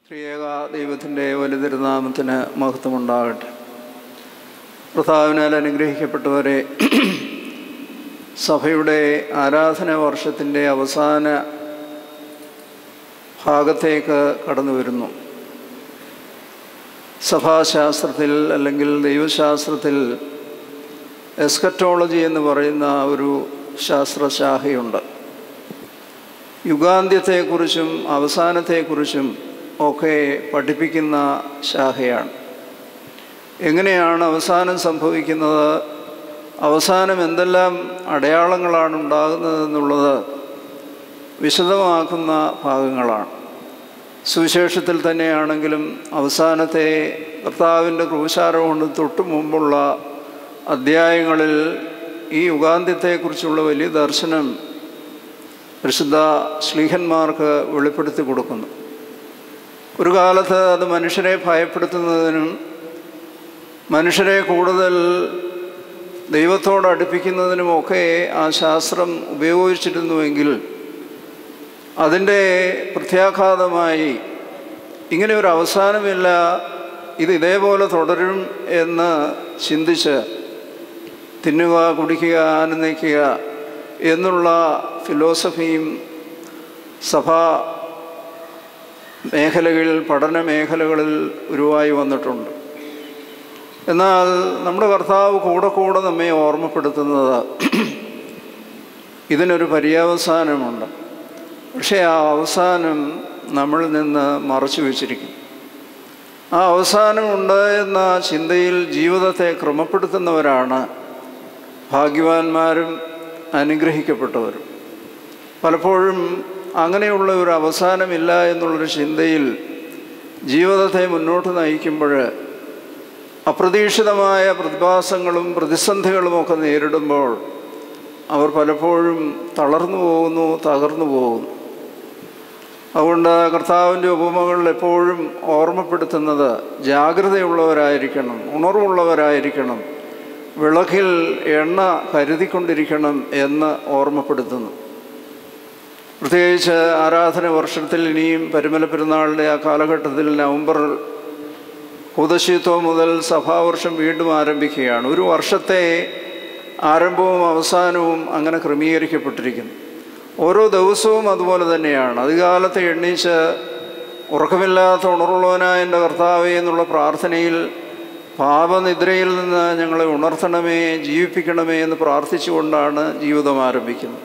ത്രിയേക ദൈവത്തിൻ്റെ വലുതിരുനാമത്തിന് മഹത്വമുണ്ടാകട്ടെ കർത്താവിനാൽ അനുഗ്രഹിക്കപ്പെട്ടവരെ സഭയുടെ ആരാധന വർഷത്തിൻ്റെ അവസാന ഭാഗത്തേക്ക് കടന്നു വരുന്നു സഭാശാസ്ത്രത്തിൽ അല്ലെങ്കിൽ ദൈവശാസ്ത്രത്തിൽ എസ്കറ്റോളജി എന്ന് പറയുന്ന ഒരു ശാസ്ത്രശാഖയുണ്ട് യുഗാന്ത്യത്തെക്കുറിച്ചും അവസാനത്തെക്കുറിച്ചും ഒക്കെ പഠിപ്പിക്കുന്ന ശാഖയാണ് എങ്ങനെയാണ് അവസാനം സംഭവിക്കുന്നത് അവസാനം എന്തെല്ലാം അടയാളങ്ങളാണ് ഉണ്ടാകുന്നതെന്നുള്ളത് വിശദമാക്കുന്ന ഭാഗങ്ങളാണ് സുവിശേഷത്തിൽ തന്നെയാണെങ്കിലും അവസാനത്തെ കർത്താവിൻ്റെ ക്രൂശാരോഹണം തൊട്ടു മുമ്പുള്ള അധ്യായങ്ങളിൽ ഈ യുഗാന്ത്യത്തെക്കുറിച്ചുള്ള വലിയ ദർശനം പരിശുദ്ധ ശ്ലീഹന്മാർക്ക് വെളിപ്പെടുത്തി കൊടുക്കുന്നു ഒരു കാലത്ത് അത് മനുഷ്യരെ ഭയപ്പെടുത്തുന്നതിനും മനുഷ്യരെ കൂടുതൽ ദൈവത്തോട് അടുപ്പിക്കുന്നതിനുമൊക്കെ ആ ശാസ്ത്രം ഉപയോഗിച്ചിരുന്നുവെങ്കിൽ അതിൻ്റെ പ്രത്യാഘാതമായി ഇങ്ങനെ ഒരു അവസാനമില്ല ഇത് ഇതേപോലെ തുടരും എന്ന് ചിന്തിച്ച് തിന്നുക കുടിക്കുക ആനന്ദിക്കുക എന്നുള്ള ഫിലോസഫിയും സഭാ മേഖലകളിൽ പഠന മേഖലകളിൽ ഉരുവായി വന്നിട്ടുണ്ട് എന്നാൽ നമ്മുടെ കർത്താവ് കൂടെ കൂടെ നമ്മെ ഓർമ്മപ്പെടുത്തുന്നത് ഇതിനൊരു പര്യാവസാനമുണ്ട് പക്ഷേ ആ അവസാനം നമ്മളിൽ നിന്ന് മറച്ചു വച്ചിരിക്കും ആ അവസാനമുണ്ട് എന്ന ചിന്തയിൽ ജീവിതത്തെ ക്രമപ്പെടുത്തുന്നവരാണ് ഭാഗ്യവാന്മാരും അനുഗ്രഹിക്കപ്പെട്ടവരും പലപ്പോഴും അങ്ങനെയുള്ള ഒരു അവസാനമില്ല എന്നുള്ളൊരു ചിന്തയിൽ ജീവിതത്തെ മുന്നോട്ട് നയിക്കുമ്പോൾ അപ്രതീക്ഷിതമായ പ്രതിഭാസങ്ങളും പ്രതിസന്ധികളുമൊക്കെ നേരിടുമ്പോൾ അവർ പലപ്പോഴും തളർന്നു പോകുന്നു തകർന്നു പോകുന്നു അതുകൊണ്ട് കർത്താവിൻ്റെ ഉപമകളിൽ എപ്പോഴും ഓർമ്മപ്പെടുത്തുന്നത് ജാഗ്രതയുള്ളവരായിരിക്കണം ഉണർവുള്ളവരായിരിക്കണം വിളക്കിൽ എണ്ണ കരുതിക്കൊണ്ടിരിക്കണം എന്ന് ഓർമ്മപ്പെടുത്തുന്നു പ്രത്യേകിച്ച് ആരാധന വർഷത്തിൽ ഇനിയും പരിമല പെരുന്നാളിൻ്റെ ആ കാലഘട്ടത്തിൽ നവംബർ കുതശീത്വം മുതൽ സഭാവർഷം വീണ്ടും ആരംഭിക്കുകയാണ് ഒരു വർഷത്തെ ആരംഭവും അവസാനവും അങ്ങനെ ക്രമീകരിക്കപ്പെട്ടിരിക്കുന്നു ഓരോ ദിവസവും അതുപോലെ തന്നെയാണ് അധികാലത്തെ എണ്ണീച്ച് ഉറക്കമില്ലാത്ത ഉണർവുള്ളവനായ എൻ്റെ കർത്താവേ എന്നുള്ള പ്രാർത്ഥനയിൽ പാപനിദ്രയിൽ നിന്ന് ഞങ്ങളെ ഉണർത്തണമേ ജീവിപ്പിക്കണമേ എന്ന് പ്രാർത്ഥിച്ചുകൊണ്ടാണ് ജീവിതം ആരംഭിക്കുന്നത്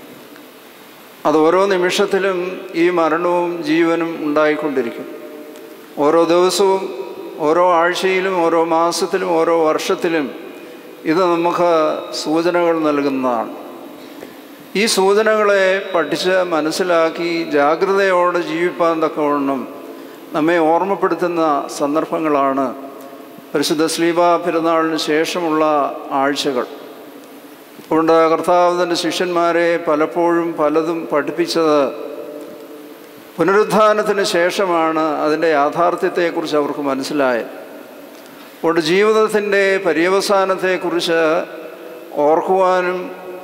അത് ഓരോ നിമിഷത്തിലും ഈ മരണവും ജീവനും ഉണ്ടായിക്കൊണ്ടിരിക്കും ഓരോ ദിവസവും ഓരോ ആഴ്ചയിലും ഓരോ മാസത്തിലും ഓരോ വർഷത്തിലും ഇത് നമുക്ക് സൂചനകൾ നൽകുന്നതാണ് ഈ സൂചനകളെ പഠിച്ച് മനസ്സിലാക്കി ജാഗ്രതയോടെ ജീവിപ്പാൻ തക്കവണ്ണം നമ്മെ ഓർമ്മപ്പെടുത്തുന്ന സന്ദർഭങ്ങളാണ് പരിശുദ്ധ ശ്ലീബ പെരുന്നാളിന് ശേഷമുള്ള ആഴ്ചകൾ അതുകൊണ്ട് കർത്താവ് തൻ്റെ ശിഷ്യന്മാരെ പലപ്പോഴും പലതും പഠിപ്പിച്ചത് പുനരുത്ഥാനത്തിന് ശേഷമാണ് അതിൻ്റെ യാഥാർത്ഥ്യത്തെക്കുറിച്ച് അവർക്ക് മനസ്സിലായത് അതുകൊണ്ട് ജീവിതത്തിൻ്റെ പര്യവസാനത്തെക്കുറിച്ച് ഓർക്കുവാനും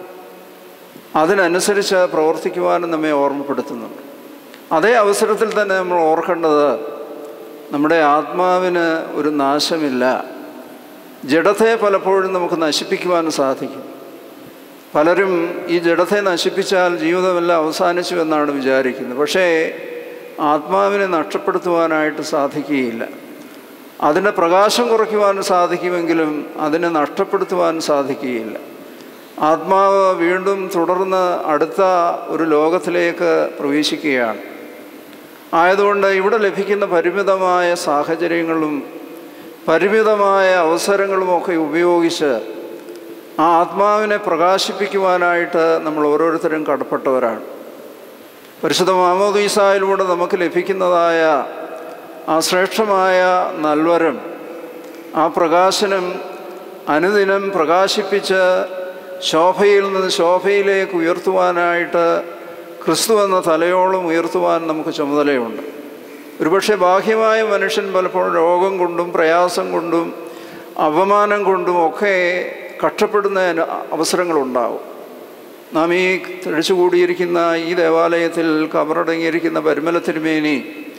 അതിനനുസരിച്ച് പ്രവർത്തിക്കുവാനും നമ്മെ ഓർമ്മപ്പെടുത്തുന്നുണ്ട് അതേ അവസരത്തിൽ തന്നെ നമ്മൾ ഓർക്കേണ്ടത് നമ്മുടെ ആത്മാവിന് ഒരു നാശമില്ല ജഡത്തെ പലപ്പോഴും നമുക്ക് നശിപ്പിക്കുവാൻ സാധിക്കും പലരും ഈ ജഡത്തെ നശിപ്പിച്ചാൽ ജീവിതമെല്ലാം അവസാനിച്ചു എന്നാണ് വിചാരിക്കുന്നത് പക്ഷേ ആത്മാവിനെ നഷ്ടപ്പെടുത്തുവാനായിട്ട് സാധിക്കുകയില്ല അതിൻ്റെ പ്രകാശം കുറയ്ക്കുവാൻ സാധിക്കുമെങ്കിലും അതിനെ നഷ്ടപ്പെടുത്തുവാൻ സാധിക്കുകയില്ല ആത്മാവ് വീണ്ടും തുടർന്ന് അടുത്ത ഒരു ലോകത്തിലേക്ക് പ്രവേശിക്കുകയാണ് ആയതുകൊണ്ട് ഇവിടെ ലഭിക്കുന്ന പരിമിതമായ സാഹചര്യങ്ങളും പരിമിതമായ അവസരങ്ങളുമൊക്കെ ഉപയോഗിച്ച് ആ ആത്മാവിനെ പ്രകാശിപ്പിക്കുവാനായിട്ട് നമ്മൾ ഓരോരുത്തരും കടപ്പെട്ടവരാണ് പരിശുദ്ധ മാമോദീസായിലൂടെ നമുക്ക് ലഭിക്കുന്നതായ ആ ശ്രേഷ്ഠമായ നൽവരം ആ പ്രകാശനം അനുദിനം പ്രകാശിപ്പിച്ച് ശോഭയിൽ നിന്ന് ശോഭയിലേക്ക് ഉയർത്തുവാനായിട്ട് ക്രിസ്തു എന്ന തലയോളം ഉയർത്തുവാൻ നമുക്ക് ചുമതലയുണ്ട് ഒരുപക്ഷെ ബാഹ്യമായ മനുഷ്യൻ പലപ്പോഴും രോഗം കൊണ്ടും പ്രയാസം കൊണ്ടും അപമാനം കൊണ്ടും ഒക്കെ കഷ്ടപ്പെടുന്ന അവസരങ്ങളുണ്ടാവും നാം ഈ തഴിച്ചുകൂടിയിരിക്കുന്ന ഈ ദേവാലയത്തിൽ കബറടങ്ങിയിരിക്കുന്ന പരിമല തിരുമേനി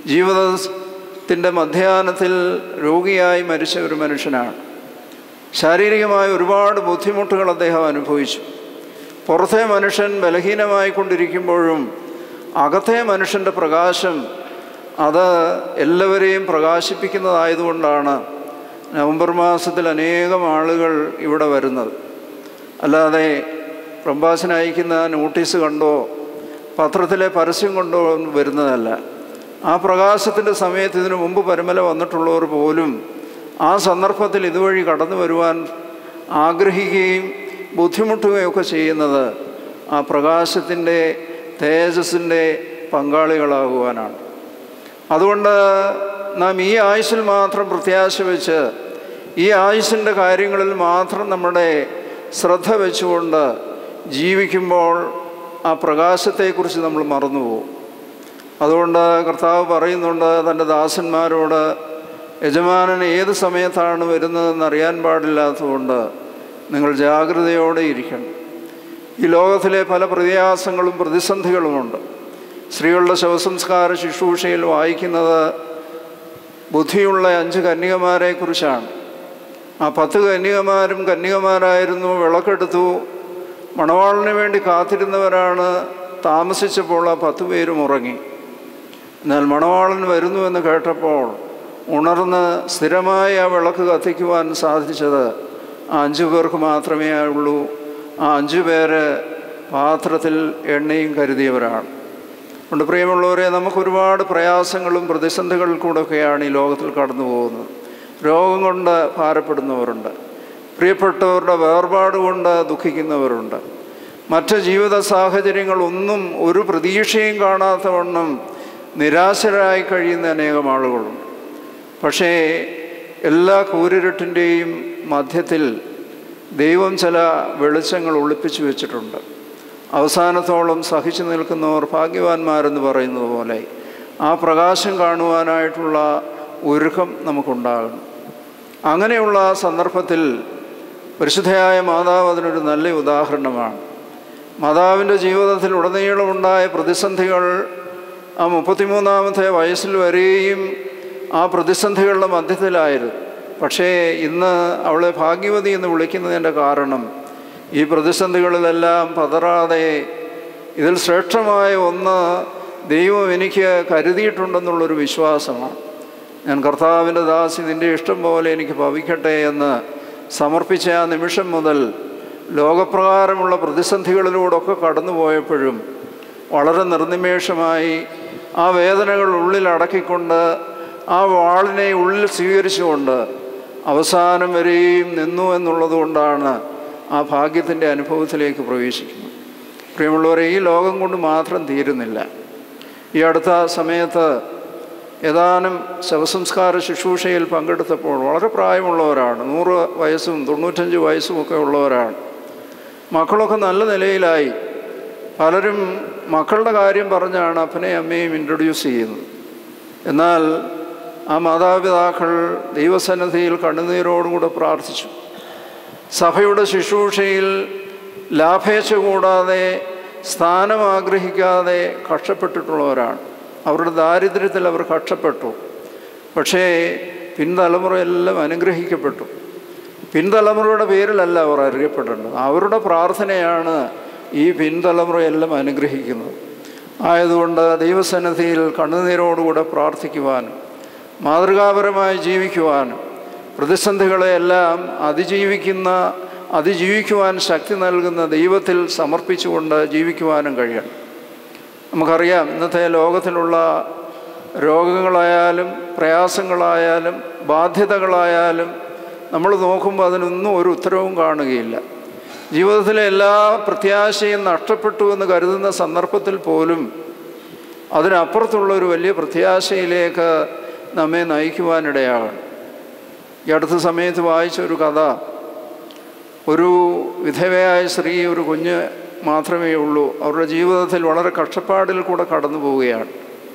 ജീവിതത്തിൻ്റെ മധ്യാഹ്നത്തിൽ രോഗിയായി മരിച്ച ഒരു മനുഷ്യനാണ് ശാരീരികമായ ഒരുപാട് ബുദ്ധിമുട്ടുകൾ അദ്ദേഹം അനുഭവിച്ചു പുറത്തെ മനുഷ്യൻ ബലഹീനമായി കൊണ്ടിരിക്കുമ്പോഴും അകത്തെ മനുഷ്യൻ്റെ പ്രകാശം അത് എല്ലാവരെയും പ്രകാശിപ്പിക്കുന്നതായതുകൊണ്ടാണ് നവംബർ മാസത്തിൽ അനേകം ആളുകൾ ഇവിടെ വരുന്നത് അല്ലാതെ പ്രഭാഷന് അയക്കുന്ന നോട്ടീസ് കണ്ടോ പത്രത്തിലെ പരസ്യം കൊണ്ടോ വരുന്നതല്ല ആ പ്രകാശത്തിൻ്റെ സമയത്ത് ഇതിനു മുമ്പ് പരമല വന്നിട്ടുള്ളവർ പോലും ആ സന്ദർഭത്തിൽ ഇതുവഴി കടന്നു വരുവാൻ ആഗ്രഹിക്കുകയും ബുദ്ധിമുട്ടുകയൊക്കെ ചെയ്യുന്നത് ആ പ്രകാശത്തിൻ്റെ തേജസ്സിൻ്റെ പങ്കാളികളാകുവാനാണ് അതുകൊണ്ട് നാം ഈ ആയുസ്സിൽ മാത്രം പ്രത്യാശ വെച്ച് ഈ ആയുസ്സിൻ്റെ കാര്യങ്ങളിൽ മാത്രം നമ്മുടെ ശ്രദ്ധ വെച്ചുകൊണ്ട് ജീവിക്കുമ്പോൾ ആ പ്രകാശത്തെക്കുറിച്ച് നമ്മൾ മറന്നുപോകും അതുകൊണ്ട് കർത്താവ് പറയുന്നുണ്ട് തൻ്റെ ദാസന്മാരോട് യജമാനൻ ഏത് സമയത്താണ് വരുന്നതെന്ന് അറിയാൻ പാടില്ലാത്തതുകൊണ്ട് നിങ്ങൾ ജാഗ്രതയോടെ ഇരിക്കണം ഈ ലോകത്തിലെ പല പ്രയാസങ്ങളും പ്രതിസന്ധികളുമുണ്ട് സ്ത്രീകളുടെ ശവസംസ്കാര ശുശ്രൂഷയിൽ വായിക്കുന്നത് ബുദ്ധിയുള്ള അഞ്ച് കന്യകമാരെക്കുറിച്ചാണ് ആ പത്ത് കന്യകമാരും കന്യകമാരായിരുന്നു വിളക്കെടുത്തു മണവാളിന് വേണ്ടി കാത്തിരുന്നവരാണ് താമസിച്ചപ്പോൾ ആ പത്ത് പേരും ഉറങ്ങി എന്നാൽ മണവാളൻ വരുന്നുവെന്ന് കേട്ടപ്പോൾ ഉണർന്ന് സ്ഥിരമായി ആ വിളക്ക് കത്തിക്കുവാൻ സാധിച്ചത് ആ അഞ്ചു പേർക്ക് മാത്രമേ ഉള്ളൂ ആ അഞ്ചു പേര് പാത്രത്തിൽ എണ്ണയും കരുതിയവരാണ് അതുകൊണ്ട് പ്രിയമുള്ളവരെ നമുക്കൊരുപാട് പ്രയാസങ്ങളും പ്രതിസന്ധികളിൽ കൂടെയൊക്കെയാണ് ഈ ലോകത്തിൽ കടന്നു പോകുന്നത് രോഗം കൊണ്ട് ഭാരപ്പെടുന്നവരുണ്ട് പ്രിയപ്പെട്ടവരുടെ വേർപാട് കൊണ്ട് ദുഃഖിക്കുന്നവരുണ്ട് മറ്റ് ജീവിത സാഹചര്യങ്ങളൊന്നും ഒരു പ്രതീക്ഷയും കാണാത്തവണ്ണം നിരാശരായി കഴിയുന്ന അനേകം ആളുകളുണ്ട് പക്ഷേ എല്ലാ കൂരിരുട്ടിൻ്റെയും മധ്യത്തിൽ ദൈവം ചില വെളിച്ചങ്ങൾ ഒളിപ്പിച്ചു വെച്ചിട്ടുണ്ട് അവസാനത്തോളം സഹിച്ചു നിൽക്കുന്നവർ ഭാഗ്യവാന്മാരെന്ന് പറയുന്നത് പോലെ ആ പ്രകാശം കാണുവാനായിട്ടുള്ള ഒരുക്കം നമുക്കുണ്ടാകണം അങ്ങനെയുള്ള സന്ദർഭത്തിൽ പരിശുദ്ധയായ മാതാവ് അതിനൊരു നല്ല ഉദാഹരണമാണ് മാതാവിൻ്റെ ജീവിതത്തിൽ ഉടനീളമുണ്ടായ പ്രതിസന്ധികൾ ആ മുപ്പത്തിമൂന്നാമത്തെ വയസ്സിൽ വരെയും ആ പ്രതിസന്ധികളുടെ മധ്യത്തിലായിരുന്നു പക്ഷേ ഇന്ന് അവളെ ഭാഗ്യവതി എന്ന് വിളിക്കുന്നതിൻ്റെ കാരണം ഈ പ്രതിസന്ധികളിലെല്ലാം പതറാതെ ഇതിൽ ശ്രേഷ്ഠമായ ഒന്ന് ദൈവം എനിക്ക് കരുതിയിട്ടുണ്ടെന്നുള്ളൊരു വിശ്വാസമാണ് ഞാൻ കർത്താവിൻ്റെ ദാസ് ഇതിൻ്റെ ഇഷ്ടം പോലെ എനിക്ക് ഭവിക്കട്ടെ എന്ന് സമർപ്പിച്ച ആ നിമിഷം മുതൽ ലോകപ്രകാരമുള്ള പ്രതിസന്ധികളിലൂടെയൊക്കെ കടന്നു പോയപ്പോഴും വളരെ നിർനിമേഷമായി ആ വേദനകൾ ഉള്ളിൽ അടക്കിക്കൊണ്ട് ആ വാളിനെ ഉള്ളിൽ സ്വീകരിച്ചുകൊണ്ട് അവസാനം വരെയും നിന്നു എന്നുള്ളത് കൊണ്ടാണ് ആ ഭാഗ്യത്തിൻ്റെ അനുഭവത്തിലേക്ക് പ്രവേശിക്കുന്നത് പ്രിയമുള്ളവരെ ഈ ലോകം കൊണ്ട് മാത്രം തീരുന്നില്ല ഈ അടുത്ത സമയത്ത് ഏതാനും ശവസംസ്കാര ശുശ്രൂഷയിൽ പങ്കെടുത്തപ്പോൾ വളരെ പ്രായമുള്ളവരാണ് നൂറ് വയസ്സും തൊണ്ണൂറ്റഞ്ച് വയസ്സും ഒക്കെ ഉള്ളവരാണ് മക്കളൊക്കെ നല്ല നിലയിലായി പലരും മക്കളുടെ കാര്യം പറഞ്ഞാണ് അപ്പനെയും അമ്മയും ഇൻട്രൊഡ്യൂസ് ചെയ്യുന്നത് എന്നാൽ ആ മാതാപിതാക്കൾ ദൈവസന്നിധിയിൽ കണ്ണുനീരോടുകൂടെ പ്രാർത്ഥിച്ചു സഭയുടെ ശുശ്രൂഷയിൽ ലാഭേച്ഛ കൂടാതെ സ്ഥാനം ആഗ്രഹിക്കാതെ കഷ്ടപ്പെട്ടിട്ടുള്ളവരാണ് അവരുടെ ദാരിദ്ര്യത്തിൽ അവർ കഷ്ടപ്പെട്ടു പക്ഷേ പിൻതലമുറയെല്ലാം അനുഗ്രഹിക്കപ്പെട്ടു പിൻതലമുറയുടെ പേരിലല്ല അവർ അറിയപ്പെടേണ്ടത് അവരുടെ പ്രാർത്ഥനയാണ് ഈ പിൻതലമുറയെല്ലാം അനുഗ്രഹിക്കുന്നത് ആയതുകൊണ്ട് ദൈവസന്നിധിയിൽ കണ്ണുനീരോടുകൂടെ പ്രാർത്ഥിക്കുവാനും മാതൃകാപരമായി ജീവിക്കുവാനും പ്രതിസന്ധികളെയെല്ലാം അതിജീവിക്കുന്ന അതിജീവിക്കുവാൻ ശക്തി നൽകുന്ന ദൈവത്തിൽ സമർപ്പിച്ചുകൊണ്ട് ജീവിക്കുവാനും കഴിയണം നമുക്കറിയാം ഇന്നത്തെ ലോകത്തിലുള്ള രോഗങ്ങളായാലും പ്രയാസങ്ങളായാലും ബാധ്യതകളായാലും നമ്മൾ നോക്കുമ്പോൾ അതിനൊന്നും ഒരു ഉത്തരവും കാണുകയില്ല ജീവിതത്തിലെ എല്ലാ പ്രത്യാശയും നഷ്ടപ്പെട്ടു എന്ന് കരുതുന്ന സന്ദർഭത്തിൽ പോലും അതിനപ്പുറത്തുള്ള ഒരു വലിയ പ്രത്യാശയിലേക്ക് നമ്മെ നയിക്കുവാനിടയാകണം ഈ അടുത്ത സമയത്ത് വായിച്ച ഒരു കഥ ഒരു വിധവയായ സ്ത്രീ ഒരു കുഞ്ഞ് മാത്രമേ ഉള്ളൂ അവരുടെ ജീവിതത്തിൽ വളരെ കഷ്ടപ്പാടിൽ കൂടെ കടന്നു പോവുകയാണ്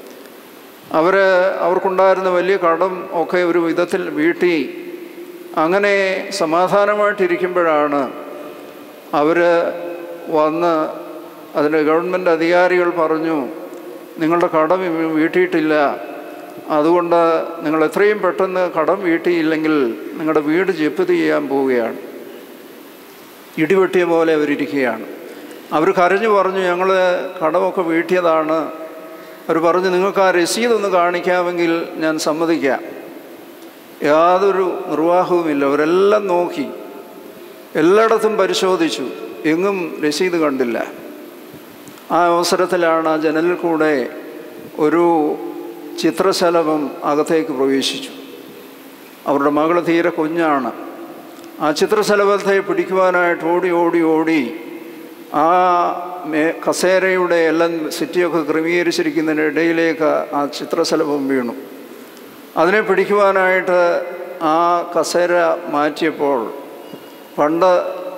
അവർ അവർക്കുണ്ടായിരുന്ന വലിയ കടം ഒക്കെ ഒരു വിധത്തിൽ വീട്ടി അങ്ങനെ സമാധാനമായിട്ടിരിക്കുമ്പോഴാണ് അവർ വന്ന് അതിൻ്റെ ഗവൺമെൻറ് അധികാരികൾ പറഞ്ഞു നിങ്ങളുടെ കടം വീട്ടിയിട്ടില്ല അതുകൊണ്ട് നിങ്ങൾ എത്രയും പെട്ടെന്ന് കടം വീട്ടിയില്ലെങ്കിൽ നിങ്ങളുടെ വീട് ജപ്തി ചെയ്യാൻ പോവുകയാണ് ഇടിവെട്ടിയ പോലെ അവരിയ്ക്കുകയാണ് അവർ കരഞ്ഞു പറഞ്ഞു ഞങ്ങൾ കടമൊക്കെ വീട്ടിയതാണ് അവർ പറഞ്ഞു നിങ്ങൾക്ക് ആ രസീത് ഒന്ന് കാണിക്കാമെങ്കിൽ ഞാൻ സമ്മതിക്കാം യാതൊരു നിർവാഹവുമില്ല അവരെല്ലാം നോക്കി എല്ലായിടത്തും പരിശോധിച്ചു എങ്ങും രസീത് കണ്ടില്ല ആ അവസരത്തിലാണ് ആ ജനലിൽ കൂടെ ഒരു ചിത്രശലഭം അകത്തേക്ക് പ്രവേശിച്ചു അവരുടെ മകൾ തീരെ കുഞ്ഞാണ് ആ ചിത്രശലഭത്തെ പിടിക്കുവാനായിട്ട് ഓടി ഓടി ഓടി ആ മേ കസേരയുടെ എല്ലാം സിറ്റിയൊക്കെ ക്രമീകരിച്ചിരിക്കുന്നതിൻ്റെ ഇടയിലേക്ക് ആ ചിത്രശലഭം വീണു അതിനെ പിടിക്കുവാനായിട്ട് ആ കസേര മാറ്റിയപ്പോൾ പണ്ട്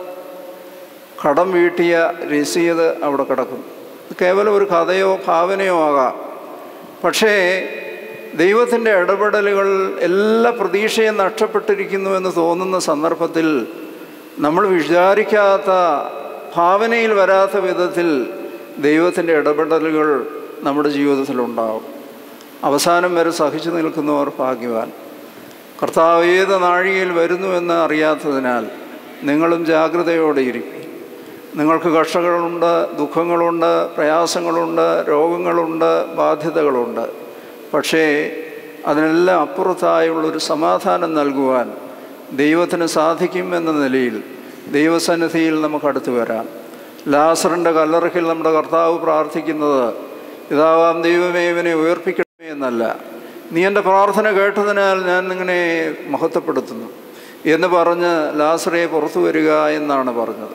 കടം വീട്ടിയ രസീത് അവിടെ കിടക്കും കേവലം ഒരു കഥയോ ഭാവനയോ ആകാം പക്ഷേ ദൈവത്തിൻ്റെ ഇടപെടലുകൾ എല്ലാ പ്രതീക്ഷയും നഷ്ടപ്പെട്ടിരിക്കുന്നു എന്ന് തോന്നുന്ന സന്ദർഭത്തിൽ നമ്മൾ വിചാരിക്കാത്ത ഭാവനയിൽ വരാത്ത വിധത്തിൽ ദൈവത്തിൻ്റെ ഇടപെടലുകൾ നമ്മുടെ ജീവിതത്തിലുണ്ടാവും അവസാനം വരെ സഹിച്ചു നിൽക്കുന്നവർ ഭാഗ്യവാൻ കർത്താവ് ഏത് നാഴികയിൽ വരുന്നുവെന്ന് അറിയാത്തതിനാൽ നിങ്ങളും ജാഗ്രതയോടെ ഇരിക്കും നിങ്ങൾക്ക് കഷ്ടങ്ങളുണ്ട് ദുഃഖങ്ങളുണ്ട് പ്രയാസങ്ങളുണ്ട് രോഗങ്ങളുണ്ട് ബാധ്യതകളുണ്ട് പക്ഷേ അതിനെല്ലാം അപ്പുറത്തായുള്ളൊരു സമാധാനം നൽകുവാൻ ദൈവത്തിന് സാധിക്കും എന്ന നിലയിൽ ദൈവസന്നിധിയിൽ നമുക്ക് അടുത്തു വരാം ലാസറിൻ്റെ കല്ലറക്കിൽ നമ്മുടെ കർത്താവ് പ്രാർത്ഥിക്കുന്നത് ഇതാവാം ദൈവമേ ഇവനെ ഉയർപ്പിക്കണമേ എന്നല്ല നീ എൻ്റെ പ്രാർത്ഥന കേട്ടതിനാൽ ഞാൻ നിങ്ങനെ മഹത്വപ്പെടുത്തുന്നു എന്ന് പറഞ്ഞ് ലാസറെ പുറത്തു വരിക എന്നാണ് പറഞ്ഞത്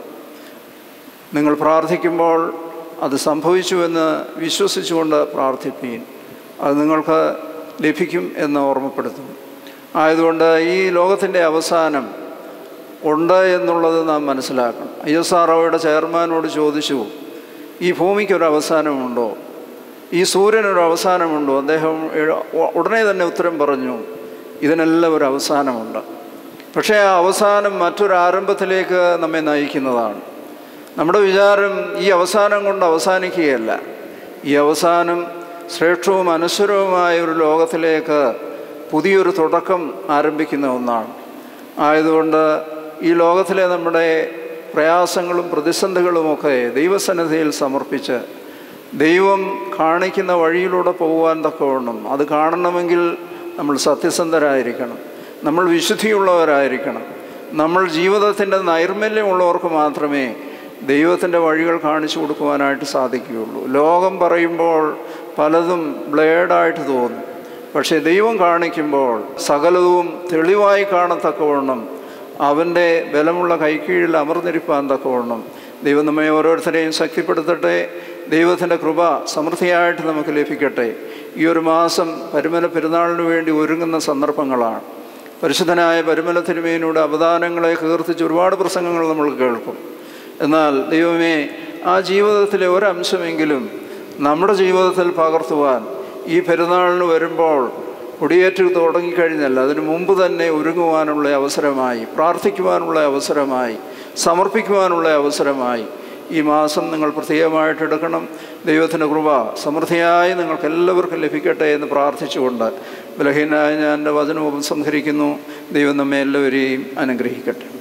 നിങ്ങൾ പ്രാർത്ഥിക്കുമ്പോൾ അത് സംഭവിച്ചുവെന്ന് വിശ്വസിച്ചുകൊണ്ട് പ്രാർത്ഥിപ്പീൻ അത് നിങ്ങൾക്ക് ലഭിക്കും എന്ന് ഓർമ്മപ്പെടുത്തുന്നു ആയതുകൊണ്ട് ഈ ലോകത്തിൻ്റെ അവസാനം ഉണ്ട് എന്നുള്ളത് നാം മനസ്സിലാക്കണം ഐ എസ് ആർ ഒയുടെ ചെയർമാനോട് ചോദിച്ചു ഈ ഭൂമിക്കൊരു അവസാനമുണ്ടോ ഈ സൂര്യനൊരു അവസാനമുണ്ടോ അദ്ദേഹം ഉടനെ തന്നെ ഉത്തരം പറഞ്ഞു ഇതിനെല്ലാം ഒരു അവസാനമുണ്ട് പക്ഷേ ആ അവസാനം മറ്റൊരു ആരംഭത്തിലേക്ക് നമ്മെ നയിക്കുന്നതാണ് നമ്മുടെ വിചാരം ഈ അവസാനം കൊണ്ട് അവസാനിക്കുകയല്ല ഈ അവസാനം ശ്രേഷ്ഠവും അനശ്വരവുമായ ഒരു ലോകത്തിലേക്ക് പുതിയൊരു തുടക്കം ആരംഭിക്കുന്ന ഒന്നാണ് ആയതുകൊണ്ട് ഈ ലോകത്തിലെ നമ്മുടെ പ്രയാസങ്ങളും പ്രതിസന്ധികളുമൊക്കെ ദൈവസന്നിധിയിൽ സമർപ്പിച്ച് ദൈവം കാണിക്കുന്ന വഴിയിലൂടെ പോകുവാൻ തക്കവണ്ണം അത് കാണണമെങ്കിൽ നമ്മൾ സത്യസന്ധരായിരിക്കണം നമ്മൾ വിശുദ്ധിയുള്ളവരായിരിക്കണം നമ്മൾ ജീവിതത്തിൻ്റെ നൈർമല്യമുള്ളവർക്ക് മാത്രമേ ദൈവത്തിൻ്റെ വഴികൾ കാണിച്ചു കൊടുക്കുവാനായിട്ട് സാധിക്കുകയുള്ളൂ ലോകം പറയുമ്പോൾ പലതും ബ്ലേഡായിട്ട് തോന്നും പക്ഷേ ദൈവം കാണിക്കുമ്പോൾ സകലവും തെളിവായി കാണത്തക്കവണ്ണം അവൻ്റെ ബലമുള്ള കൈക്കീഴിൽ അമർന്നിരിപ്പാൻ തക്കവണ്ണം ദൈവം നമ്മെ ഓരോരുത്തരെയും ശക്തിപ്പെടുത്തട്ടെ ദൈവത്തിൻ്റെ കൃപ സമൃദ്ധിയായിട്ട് നമുക്ക് ലഭിക്കട്ടെ ഈ ഒരു മാസം പരിമല പെരുന്നാളിന് വേണ്ടി ഒരുങ്ങുന്ന സന്ദർഭങ്ങളാണ് പരിശുദ്ധനായ പരിമല തിരുമേനയുടെ അവദാനങ്ങളെ കീർത്തിച്ച് ഒരുപാട് പ്രസംഗങ്ങൾ നമ്മൾ കേൾക്കും എന്നാൽ ദൈവമേ ആ ജീവിതത്തിലെ ഒരംശമെങ്കിലും നമ്മുടെ ജീവിതത്തിൽ പകർത്തുവാൻ ഈ പെരുന്നാളിന് വരുമ്പോൾ കൊടിയേറ്റ് തുടങ്ങിക്കഴിഞ്ഞല്ല അതിനു മുമ്പ് തന്നെ ഒരുങ്ങുവാനുള്ള അവസരമായി പ്രാർത്ഥിക്കുവാനുള്ള അവസരമായി സമർപ്പിക്കുവാനുള്ള അവസരമായി ഈ മാസം നിങ്ങൾ പ്രത്യേകമായിട്ട് എടുക്കണം ദൈവത്തിൻ്റെ കൃപ സമൃദ്ധിയായി നിങ്ങൾക്ക് എല്ലാവർക്കും ലഭിക്കട്ടെ എന്ന് പ്രാർത്ഥിച്ചുകൊണ്ട് ബലഹീനായ ഞാൻ എൻ്റെ വചനം ഉപസംഹരിക്കുന്നു ദൈവം നമ്മെ എല്ലാവരെയും അനുഗ്രഹിക്കട്ടെ